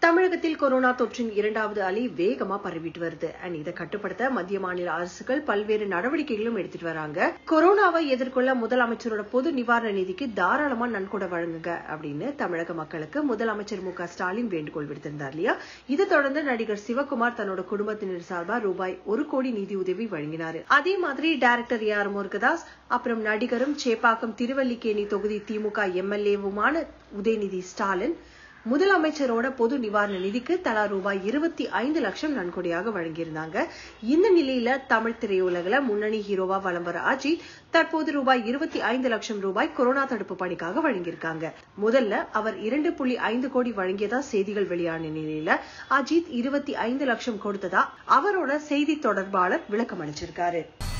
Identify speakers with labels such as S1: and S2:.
S1: தமிழகத்தில் கொரோனா தொற்றின் இரண்டாவது அலை வேகமா பரவிட்டு வருது அண்ட் இதை கட்டுப்படுத்த மத்திய மாநில அரசுகள் பல்வேறு நடவடிக்கைகளும் எடுத்துட்டு வராங்க கொரோனாவை எதிர்கொள்ள முதலமைச்சரோட பொது நிவாரண நிதிக்கு தாராளமா நன்கொடை வழங்குங்க அப்படின்னு தமிழக மக்களுக்கு முதலமைச்சர் மு க ஸ்டாலின் வேண்டுகோள் விடுத்திருந்தார் இல்லையா இதை தொடர்ந்து நடிகர் சிவகுமார் தன்னோட குடும்பத்தினர் சார்பா ரூபாய் ஒரு கோடி நிதி உதவி வழங்கினார் அதே மாதிரி டைரக்டர் ஏ ஆர் முருகதாஸ் அப்புறம் நடிகரும் சேப்பாக்கம் திருவல்லிக்கேணி தொகுதி திமுக எம்எல்ஏவுமான உதயநிதி ஸ்டாலின் முதலமைச்சரோட பொது நிவாரண நிதிக்கு தலா ரூபாய் இருபத்தி ஐந்து லட்சம் நன்கொடையாக வழங்கியிருந்தாங்க இந்த நிலையில தமிழ் திரையுலகில முன்னணி ஹீரோவா வலம் வர அஜித் தற்போது ரூபாய் இருபத்தி ஐந்து லட்சம் ரூபாய் கொரோனா தடுப்பு பணிக்காக வழங்கியிருக்காங்க முதல்ல அவர் இரண்டு புள்ளி ஐந்து கோடி வழங்கியதா செய்திகள் வெளியான நிலையில அஜித் இருபத்தி ஐந்து லட்சம் கொடுத்ததா அவரோட செய்தி தொடர்பாளர் விளக்கம் அளிச்சிருக்காரு